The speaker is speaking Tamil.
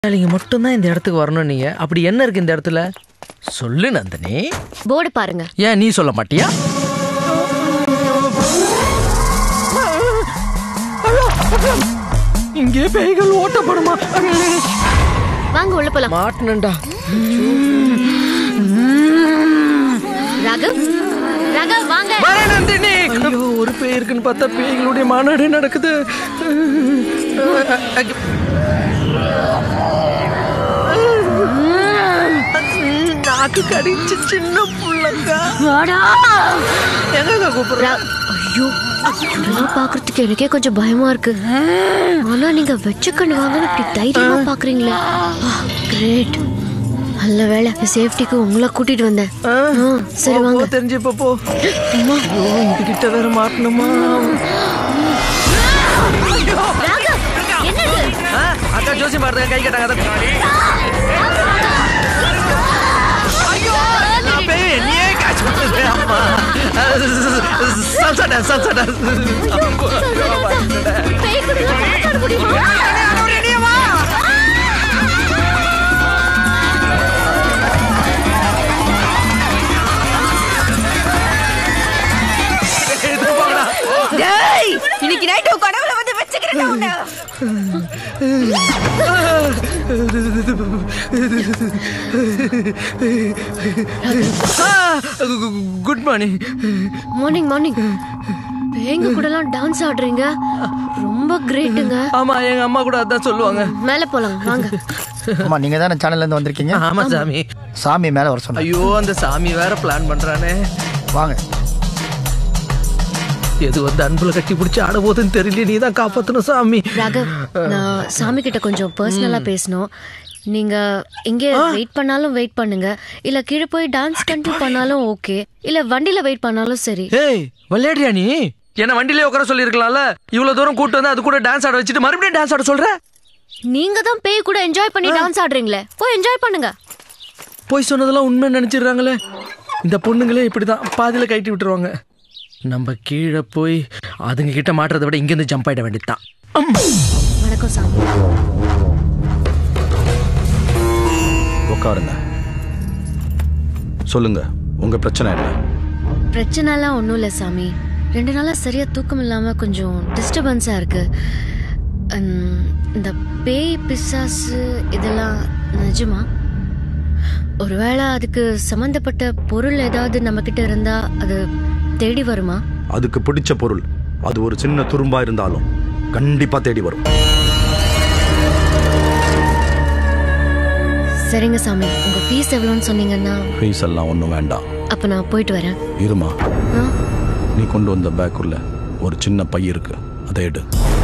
நீங்க மட்டும்தான் இந்த இடத்துக்கு வரணும் நீங்க அப்படி என்ன இருக்கு இந்த இடத்துல சொல்லு நந்தினி போர்டு பாருங்க ஏன் நீ சொல்ல மாட்டியா இங்கே பேய்கள் ஓட்டப்படுமா வாங்க உள்ள போலாம் மாட்டணும்டா ராகவ் ராகவ் வாங்க வர நந்தினி ஐயோ ஒரு பேய் இருக்குன்னு பார்த்தா பேய்களுடைய மாநாடு நடக்குது நாக்கு கடிச்சு சின்ன புள்ளங்க எங்க கூப்பிடுற ரா- ஐயோ இதெல்லாம் பாக்குறதுக்கு எனக்கே கொஞ்சம் பயமா இருக்கு ஆனா நீங்க வெச்ச கண்ணு வாங்கன்னு இப்படி தைரியமா பாக்குறீங்களே கிரேட் நல்ல வேலை சேஃப்டிக்கு உங்களை கூட்டிட்டு வந்தேன் ஆ, சரி போ, வாங்க போ, தெரிஞ்சு இப்ப போ ஐயோ இந்த கிட்ட வேற மாட்டணுமா ராகவ் என்னது ஆ, அக்கா ஜோசி பாருங்க கை கட்டாங்க அதை ஐயோ நான் பேய் நீயே காய்ச்சி பண்ணுது அம்மா சல்சா டான்ஸ் சல்சா டான்ஸ் பேய் கூட எல்லாம் dance ஆட முடியுமா? டேய் இன்னைக்கு நைட் உன் கனவுல வந்து வச்சுக்கிறேன் உன்னை குட் மார்னிங் மார்னிங் மார்னிங் பேய்ங்க கூட எல்லாம் டான்ஸ் ஆடுறீங்க ரொம்ப கிரேட்டுங்க ஆமா எங்க அம்மா கூட அதான் சொல்லுவாங்க மேல போலாம் வாங்க அம்மா நீங்க தானே சேனல்ல இருந்து வந்திருக்கீங்க ஆமா சாமி சாமி மேல வர சொன்னேன் ஐயோ அந்த சாமி வேற பிளான் பண்றானே வாங்க எது வந்து அன்புல கட்டி பிடிச்சி ஆட போதுன்னு தெரியல நீ தான் காப்பாத்தணும் சாமி ராகவ் நான் சாமி கிட்ட கொஞ்சம் பர்சனலா பேசணும் நீங்க இங்கே வெயிட் பண்ணாலும் வெயிட் பண்ணுங்க இல்ல கீழே போய் டான்ஸ் கண்டினியூ பண்ணாலும் ஓகே இல்ல வண்டியில வெயிட் பண்ணாலும் சரி ஏய் விளையாடுறியா நீ என்ன வண்டியிலே உட்கார சொல்லியிருக்கலாம்ல இவ்வளவு தூரம் கூட்டு வந்து அது கூட டான்ஸ் ஆட வச்சுட்டு மறுபடியும் டான்ஸ் ஆட சொல்ற நீங்க தான் பேய் கூட என்ஜாய் பண்ணி டான்ஸ் ஆடுறீங்களே போய் என்ஜாய் பண்ணுங்க போய் சொன்னதெல்லாம் உண்மை நினைச்சிடுறாங்களே இந்த பொண்ணுங்களே இப்படிதான் பாதியில கட்டி விட்டுருவாங்க நம்ம கீழே போய் அதுங்க கிட்ட மாட்டுறதை விட இங்கிருந்து ஜம்ப் ஆயிட வேண்டியதுதான் வணக்கம் சாமி உட்காருங்க சொல்லுங்க உங்க பிரச்சனை என்ன பிரச்சனைலாம் ஒன்றும் இல்லை சாமி ரெண்டு நாளா சரியா தூக்கம் இல்லாம கொஞ்சம் டிஸ்டர்பன்ஸா இருக்கு உம், இந்த பேய் பிசாசு இதெல்லாம் நிஜமா ஒருவேளை அதுக்கு சம்மந்தப்பட்ட பொருள் ஏதாவது நம்ம கிட்ட இருந்தா அது தேடி வருமா அதுக்கு பிடிச்ச பொருள் அது ஒரு சின்ன துரும்பா இருந்தாலும் கண்டிப்பா தேடி வரும் சரிங்க சாமி உங்க ஃபீஸ் எவ்வளோன்னு சொன்னீங்கன்னா ஃபீஸ் எல்லாம் ஒன்றும் வேண்டாம் அப்ப நான் போயிட்டு வரேன் இருமா ஆ? நீ கொண்டு வந்த பேக்குள்ள ஒரு சின்ன பை இருக்கு அதை எடு